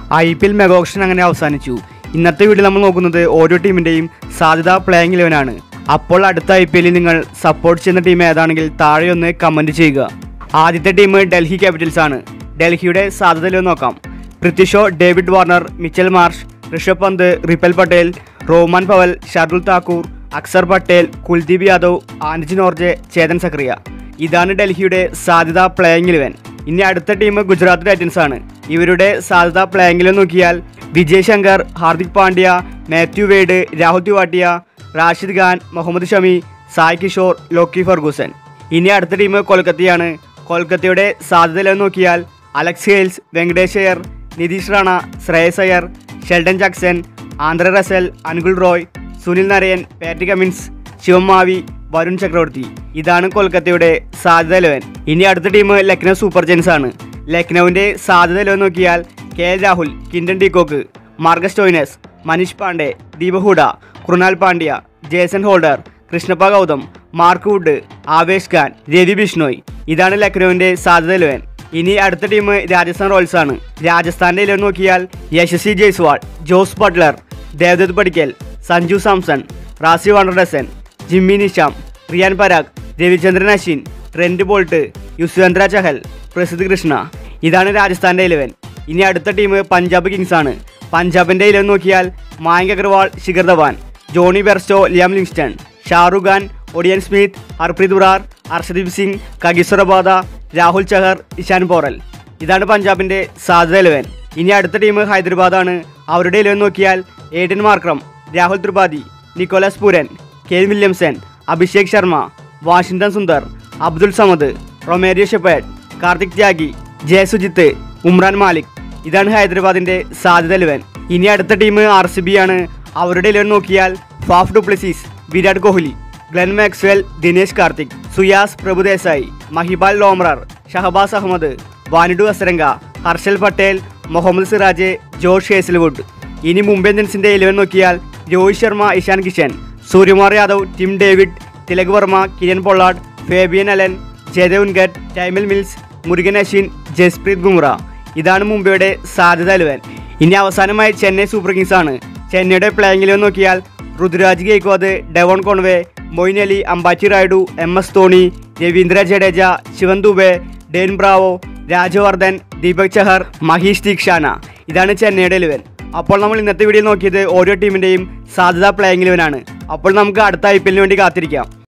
I P L mega auction അങ്ങനെ അവസാനിച്ചു ഇന്നത്തെ വീഡിയോ നമ്മൾ നോക്കുന്നത് ഓരോ ടീമിൻ്റെയും സാധ്യത പ്ലേയിങ് ഇലവനാണ് അപ്പോൾ അടുത്ത ഐ പി എല്ലിൽ നിങ്ങൾ സപ്പോർട്ട് ചെയ്യുന്ന ടീം ഏതാണെങ്കിൽ താഴെ ഒന്ന് കമൻറ്റ് ചെയ്യുക ആദ്യത്തെ ടീം ഡൽഹി ക്യാപിറ്റൽസ് ആണ് ഡൽഹിയുടെ സാധ്യതയിൽ നോക്കാം Prithvi Shaw David Warner Mitchell Marsh Rishabh Pant Ripal Patel Rovman Powell Shardul Thakur Axar Patel Kuldeep Yadav Anrich Nortje Chetan Sakariya ഇതാണ് ഡൽഹിയുടെ സാധ്യത പ്ലേയിങ് ഇലവൻ ഇനി അടുത്ത ടീം ഗുജറാത്ത് ടൈറ്റൻസ് ആണ് ഇവരുടെ സാധ്യത പ്ലേയിങ്ങിൽ നോക്കിയാൽ Vijay Shankar Hardik Pandya Matthew Wade Rahul Tewatia Rashid Khan Mohammed Shami Sai Kishore Lockie Ferguson ഇനി അടുത്ത ടീം കൊൽക്കത്തയാണ് കൊൽക്കത്തയുടെ സാധ്യതയിൽ നോക്കിയാൽ Alex Hales Venkatesh Iyer Nitish Rana Shreyas Iyer Sheldon Jackson Andre Russell Anukul Roy Sunil Narine Patrick Cummins Shivam Mavi Varun Chakravarthy ഇതാണ് കൊൽക്കത്തയുടെ സാധ്യത ഇലവൻ ഇനി അടുത്ത ടീം ലക്നൗ സൂപ്പർ ജെൻസ് ആണ് ലക്നൌവിന്റെ സാധ്യത ഇലവൻ നോക്കിയാൽ K L Rahul Quinton de Kock Marcus Stoinis Manish Pandey Deepak Hooda Krunal Pandya Jason Holder Krishnappa Gowtham Mark Wood Avesh Khan Ravi Bishnoi ഇതാണ് ലക്നൌവിന്റെ സാധ്യത ഇലവൻ ഇനി അടുത്ത ടീം രാജസ്ഥാൻ റോയൽസ് ആണ് രാജസ്ഥാന്റെ ഇലവൻ നോക്കിയാൽ Yashasvi Jaiswal Jos Buttler Devdutt Padikkal Sanju Samson Rassie van der Dussen Jimmy Neesham Riyan Parag Ravichandran Ashwin Trent Boult Yuzvendra Chahal Prasidh Krishna ഇതാണ് രാജസ്ഥാന്റെ ഇലവൻ ഇനി അടുത്ത ടീം പഞ്ചാബ് കിങ്സ് ആണ് പഞ്ചാബിന്റെ ഇലവൻ നോക്കിയാൽ Mayank Agarwal Shikhar Dhawan Jonny Bairstow Liam Livingstone Shahrukh Khan Odean Smith Harpreet Brar Arshdeep Singh Kagiso Rabada Rahul Chahar Ishan Porel ഇതാണ് പഞ്ചാബിന്റെ സാധ്യത ഇലവൻ ഇനി അടുത്ത ടീം ഹൈദരാബാദാണ് അവരുടെ ഇലവൻ നോക്കിയാൽ Aiden Markram Rahul Tripathi Nicholas Pooran K Williamson Abhishek Sharma Washington Sundar Abdul Samad Romario Shepherd Kartik Tyagi ജയസുജിത്ത് ഉമ്രാൻ മാലിക് ഇതാണ് ഹൈദരാബാദിന്റെ സാധ്യത ഇലവൻ ഇനി അടുത്ത ടീം ആർ സി ബി ആണ് അവരുടെ ഇലവൻ നോക്കിയാൽ Faf du Plessis Virat Kohli Glenn Maxwell Dinesh Karthik Suyash Prabhudessai Mahipal Lomror Shahbaz Ahmed Wanindu Hasaranga Harshal Patel Mohammed Siraj Josh Hazlewood ഇനി മുംബൈ ഇന്ത്യൻസിന്റെ ഇലവൻ നോക്കിയാൽ Rohit Sharma Ishan Kishan Suryakumar Yadav Tim David Tilak Varma Kieron Pollard Fabian Allen Jaydev Unadkat Tymal Mills Murugan Ashwin Jasprit Bumrah ഇതാണ് മുംബൈയുടെ സാധ്യത ഇലവൻ ഇനി അവസാനമായി ചെന്നൈ സൂപ്പർ കിങ്സ് ആണ് ചെന്നൈയുടെ പ്ലേയിങ്ങിൽ നോക്കിയാൽ Ruturaj Gaikwad Devon Conway Moeen Ali Ambati Rayudu M S Dhoni Ravindra Jadeja Shivam Dube Dwayne Bravo Rajvardhan Deepak Chahar Maheesh Theekshana ഇതാണ് ചെന്നൈയുടെ ഇലവൻ അപ്പോൾ നമ്മൾ ഇന്നത്തെ വീഡിയോ നോക്കിയത് ഓരോ ടീമിൻ്റെയും സാധ്യത പ്ലേയിങ് ഇലവനാണ് അപ്പോൾ നമുക്ക് അടുത്ത ഐ പി എല്ലിന് വേണ്ടി കാത്തിരിക്കാം